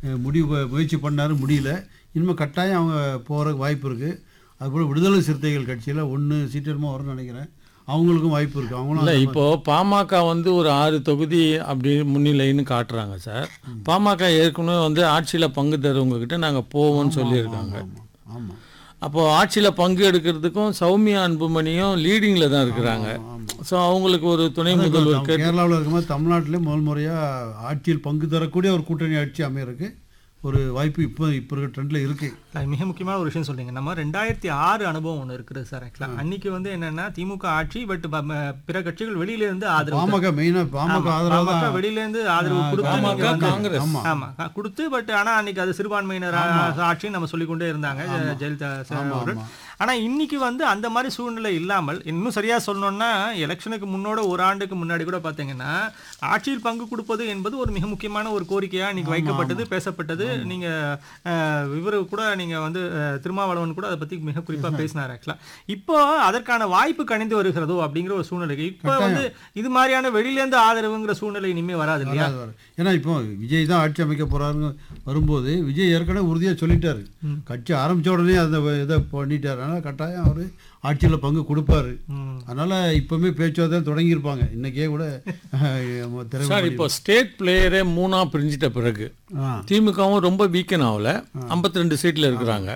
அஹ், முடிவு முயற்சி பண்ணாரு முடியல இனிமேல் கட்டாயம் அவங்க போகிறதுக்கு வாய்ப்பு இருக்குது அதுபோல் விடுதலை சிறுத்தைகள் கட்சியில் ஒன்று சீட்டரமாக வரும்னு நினைக்கிறேன் அவங்களுக்கும் வாய்ப்பு இருக்குது அவங்களும் இல்லை அந்த இப்போ பாமக வந்து ஒரு ஆறு தொகுதி அப்படி முன்னிலைன்னு காட்டுறாங்க சார் பாமக ஏற்கனவே வந்து ஆட்சியில் பங்கு தருவங்க கிட்ட நாங்கள் போவோம்னு சொல்லியிருக்காங்க ஆமாம் ஆமாம் அப்போ ஆட்சியில் பங்கு எடுக்கிறதுக்கும் சௌமியா அன்புமணியும் லீடிங்கில் தான் இருக்கிறாங்க ஸோ அவங்களுக்கு ஒரு துணை முதல்வர் கேட்டு கேரளாவில் இருக்கும்போது தமிழ்நாட்டிலே முதல் முறையாக ஆட்சியில் பங்கு தரக்கூடிய ஒரு கூட்டணி ஆட்சி அமையறதுக்கு ஒரு வாய்ப்பு இப்போ இப்போ இருக்கிற ட்ரெண்டில் இருக்குது அது மிக முக்கியமான ஒரு விஷயம் சொல்றீங்க நம்ம ரெண்டாயிரத்தி ஆறு அனுபவம் ஒன்று இருக்குது சார் ஆக்சுவலாக அன்னைக்கு வந்து என்னன்னா திமுக ஆட்சி பட் பிற கட்சிகள் வெளியில இருந்து ஆதரவு பாமக மெயினாக பாமக ஆதரவு பாமக வெளியில இருந்து ஆதரவு கொடுத்து நீங்க பாமக வந்து- காங்கிரஸ் ஆமாம் ஆமா க- கொடுத்து பட் ஆனா அன்னைக்கு அது சிறுபான்மையினர் ஆட்சின்னு நம்ம சொல்லிக்கொண்டே இருந்தாங்க ஜெ- ஜெயலலிதா சார் அவர்கள் ஆனா இன்னைக்கு வந்து அந்த மாதிரி சூழ்நிலை இல்லாமல் இன்னும் சரியா சொல்லணும்னா எலெக்ஷனுக்கு முன்னோட ஒரு ஆண்டுக்கு முன்னாடி கூட பாத்தீங்கன்னா ஆட்சியில் பங்கு கொடுப்பது என்பது ஒரு மிக முக்கியமான ஒரு கோரிக்கையா இன்னைக்கு வைக்கப்பட்டது பேசப்பட்டது நீங்க அஹ், இவரு கூட நீங்க வந்து அஹ், திருமாவளவன் கூட அதை பத்தி மிக குறிப்பா பேசினார் ஆக்சுவலா இப்போ அதற்கான வாய்ப்பு கணிந்து வருகிறதோ அப்படிங்கிற ஒரு சூழ்நிலை இப்போ வந்து இது மாதிரியான வெளியில இருந்து ஆதரவுங்கிற சூழ்நிலை இனிமே வராது இல்லையா வராது, வராது. ஏன்னா இப்போ விஜய் தான் ஆட்சி அமைக்க போறாருங்க வரும்போது விஜய் ஏற்கனவே உறுதியாக சொல்லிட்டாரு கட்சி ஆரம்பிச்ச உடனே அந்த இதை பண்ணிட்டாரு அதனால் கட்டாயம் அவர் ஆட்சியில் பங்கு கொடுப்பாரு ம். அதனால இப்பவுமே பேச்சுவார்த்தை தொடங்கியிருப்பாங்க இன்னைக்கே கூட அஹ், திரை சார் இப்போ ஸ்டேட் பிளேயரே மூணா பிரிஞ்சிட்ட பிறகு ஆ திமுகவும் ரொம்ப வீக்கன் ஆகல 52 ரெண்டு சீட்டில் இருக்கிறாங்க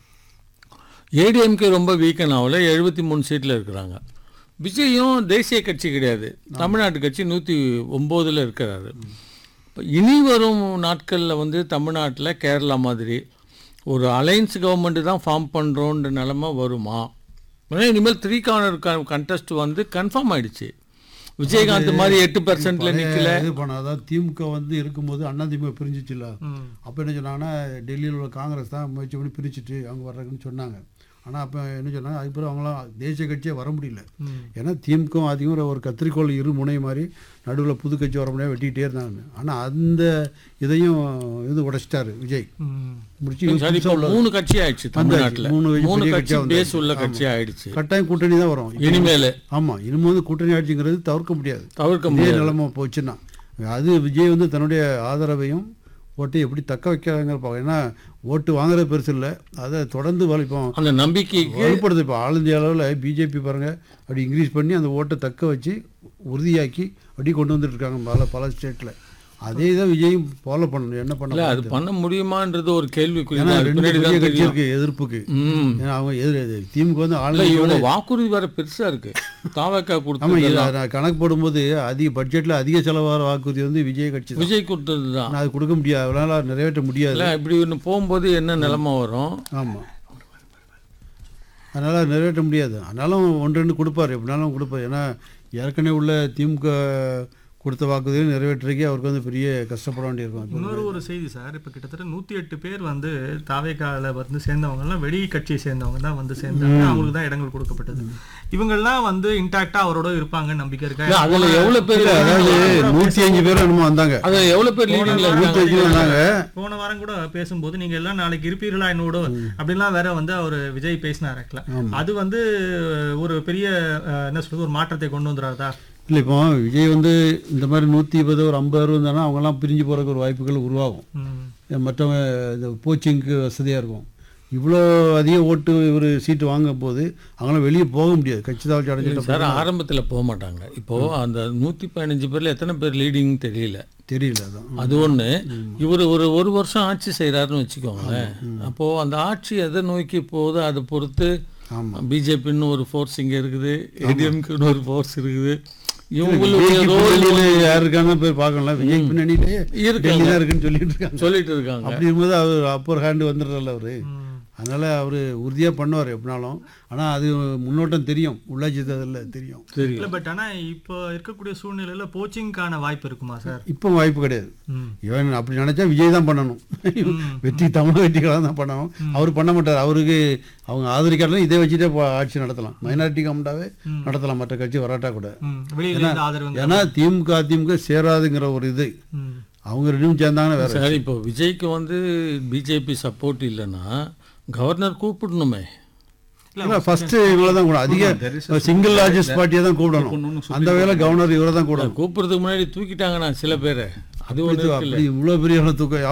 ஏடிஎம்கே ரொம்ப வீக்கன் ஆகல எழுபத்தி மூணு சீட்டில் இருக்கிறாங்க விஜயும் தேசிய கட்சி கிடையாது தமிழ்நாட்டு கட்சி நூற்றி ஒம்போதில் இருக்கிறாரு இப்போ இனி வரும் நாட்களில் வந்து தமிழ்நாட்டில் கேரளா மாதிரி ஒரு அலைன்ஸ் கவர்மெண்ட் தான் ஃபார்ம் பண்ணுறோன்ற நிலமை வருமா ஏன்னா இனிமேல் த்ரீ கார்னர் கண்டெஸ்ட் வந்து கன்ஃபார்ம் ஆயிடுச்சு விஜயகாந்த் மாதிரி எட்டு பர்சன்ட்ல நிற்கல இது பண்ண அதாவது திமுக வந்து இருக்கும்போது அண்ணா திமுக பிரிஞ்சிச்சுல ம். அப்போ என்ன சொன்னாங்கன்னா டெல்லியில் உள்ள காங்கிரஸ் தான் முயற்சி பண்ணி பிரிச்சுட்டு அவங்க வர்றாங்கன்னு சொன்னாங்க ஆனால் அப்போ என்ன சொன்னாங்க அதுக்கப்புறம் அவங்களாம் தேசிய கட்சியே வர முடியல ம். ஏன்னா திமுக அதிகம் ஒரு கத்திரிக்கோள் இரு முனை மாதிரி நடுவில் புது கட்சி வர முடியாது வெட்டிக்கிட்டே இருந்தாங்க ஆனால் அந்த இதையும் இது உடைச்சிட்டாரு விஜய் ம். முடிச்சு சரி இப்போ மூணு கட்சி ஆயிடுச்சு தமிழ்நாட்டுல மூணு கட்சி மூணு பெரிய கட்சி கட்சியா பேஸ் வந்தாச்சு. உள்ள ஆமா. கட்சி ஆயிடுச்சு கட்டாயம் கூட்டணி தான் வரும் இனிமேல் ஆமாம் இனிமே வந்து கூட்டணி ஆட்சிங்கிறது தவிர்க்க முடியாது தவிர்க்க இதே முடியாது நிலைமை போச்சுன்னா அது விஜய் வந்து தன்னுடைய ஆதரவையும் ஓட்டை எப்படி தக்க வைக்கிறாங்கிற பார்க்க ஏன்னா ஓட்டு வாங்குறது பெருசு இல்லை அதை தொடர்ந்து வலிப்போம் அந்த நம்பிக்கைக்கு வலுப்படுது இப்போ ஆல் இந்தியா அளவில் பிஜேபி பாருங்க அப்படி இன்க்ரீஸ் பண்ணி அந்த ஓட்டை தக்க வச்சு உறுதியாக்கி அப்படி கொண்டு வந்துட்டு இருக்காங்க பல பல ஸ்டேட்டில் அதே தான் விஜயும் ஃபாலோ பண்ணணும் என்ன இல்ல அது பண்ண பண்ண முடியுமான்றது ஒரு கேள்விக்குறி ஏன்னா தான். அது ரெண்டு பின்னாடி பெரிய தான் கட்சி தெரியும். இருக்கு எதிர்ப்புக்கு ம் ஏன்னா அவங்க எதிர் திமுக வந்து ஆல் இல்ல இந்தியாவோட இவங்க வாக்குறுதி வேற பெருசா இருக்கு தாவக்கா ஆமாம் கொடுத்தது நான் கணக்கு போடும்போது அதிக பட்ஜெட்டில் அதிக செலவாகிற வாக்குறுதி வந்து விஜய் கட்சி தான் விஜய் கொடுத்தது தான் நான் அது கொடுக்க முடியாது அவரால் நிறைவேற்ற முடியாது இல்ல இப்படி ஒன்று போகும்போது என்ன நிலைமை வரும் ஆமாம் அதனால் நிறைவேற்ற முடியாது ஆனாலும் ஒன்று ரெண்டு கொடுப்பார் எப்படினாலும் கொடுப்பார் ஏன்னா ஏற்கனவே உள்ள திமுக கொடுத்த வாக்குறுதியை நிறைவேற்றுறதுக்கே அவருக்கு வந்து பெரிய கஷ்டப்பட வேண்டியிருக்கும் இப்போ இன்னொரு ஒரு செய்தி சார் இப்போ கிட்டத்தட்ட நூத்தி எட்டு பேர் வந்து தாவேக்கால வந்து சேர்ந்தவங்க எல்லாம் வெளி கட்சியை சேர்ந்தவங்க தான் வந்து சேர்ந்தாங்க அவங்களுக்கு தான் இடங்கள் கொடுக்கப்பட்டது இவங்கெல்லாம் வந்து இன்டாக்டா அவரோட இருப்பாங்க நம்பிக்கை இல்ல, இருக்கா அதுல எவ்வளவு பேர் அதாவது நூற்றி அஞ்சு பேர் என்னமோ வந்தாங்க அதுல எவ்வளவு பேர் லீடிங்ல நூற்றி இருக்காங்க அஞ்சு வந்தாங்க போன வாரம் கூட பேசும்போது நீங்க எல்லாம் நாளைக்கு இருப்பீர்களா என்னோட அப்படிலாம் வேற வந்து அவர் விஜய் பேசினார் ஆக்சுவலா அது வந்து ஒரு பெரிய அஹ், என்ன சொல்றது ஒரு மாற்றத்தை கொண்டு வந்துடாதா இல்லை இப்போ விஜய் வந்து இந்த மாதிரி நூற்றி இருபது ஒரு ஐம்பது அறுபது இருந்தானா அவங்கெல்லாம் பிரிஞ்சு போகிறதுக்கு ஒரு வாய்ப்புகள் உருவாகும் ம். மற்றவங்க இந்த கோச்சிங்க்கு வசதியாக இருக்கும் இவ்வளோ அதிக ஓட்டு ஒரு சீட்டு வாங்கும் போது அவங்களாம் வெளியே போக முடியாது கட்சி தாழ்ச்சி அடைஞ்சிட்ட சார் ஆரம்பத்துல போக மாட்டாங்க இப்போ அந்த நூத்தி பதினஞ்சு பேர்ல எத்தனை பேர் லீடிங் தெரியல தெரியல அதான் அது ஒண்ணு இவர் ஒரு ஒரு வருஷம் ஆட்சி செய்றாருன்னு வச்சுக்கோங்களேன் அப்போ அந்த ஆட்சி எதை நோக்கி போகுதோ அதை பொறுத்து ஆமாம் பிஜேபின்னு ஒரு ஃபோர்ஸ் இங்க இருக்குது ஏடிஎம்குன்னு ஒரு ஃபோர்ஸ் இருக்குது இவங்களுடைய விஜய்க்கு ரோல் பின்னணியில யார் இருக்கான்னு போய் பார்க்கல விஜய் பின்னணியிலே இருக்காங்க. டெல்லி தான் இருக்குன்னு சொல்லிட்டு இருக்காங்க சொல்லிட்டு இருக்காங்க அப்படி இருக்கும்போது அவர் அப்பர் ஹேண்டு வந்துடுறல அவரு அதனால அவர் உறுதியாக பண்ணுவார் எப்படினாலும் ஆனால் அது முன்னோட்டம் தெரியும் உள்ளாட்சி தேர்தலில் தெரியும் தெரியும் இல்ல பட் ஆனா இப்போ இருக்கக்கூடிய சூழ்நிலையில போச்சிங்கான வாய்ப்பு இருக்குமா சார் இப்போ வாய்ப்பு கிடையாது ம். இவன் அப்படி நினைச்சா விஜய் தான் பண்ணணும் வெற்றி தமிழ் வெற்றிகளாக தான் பண்ணணும் அவர் பண்ண மாட்டார் அவருக்கு அவங்க ஆதரிக்காட்டிலும் இதை வச்சுட்டே போ- ஆட்சி நடத்தலாம் மைனாரிட்டி கமெண்டாவே நடத்தலாம் மற்ற கட்சி வராட்டா கூட ம். வெளியில இருந்து ஆதரவு ஏன்னா திமுக அதிமுக சேராதுங்கிற ஒரு இது ம். அவங்க ரெண்டும் சேர்ந்தாங்கன்னா வேற சரி இப்போ விஜய்க்கு வந்து பிஜேபி சப்போர்ட் இல்லைன்னா கவர்னர் கூப்பிடணுமே இல்லை ஃபர்ஸ்ட் இவங்கள தான் கூட அதிக சிங்கிள் லார்ஜஸ்ட் பார்ட்டியை தான் கூப்பிடணும் அந்த வேலை கவர்னர் இவரை தான் கூடணும் கூப்பிடுறதுக்கு முன்னாடி தூக்கிட்டாங்கண்ணா சில பேர் அது ஒன்று அப்படி இவ்வளோ பெரிய தூக்கம்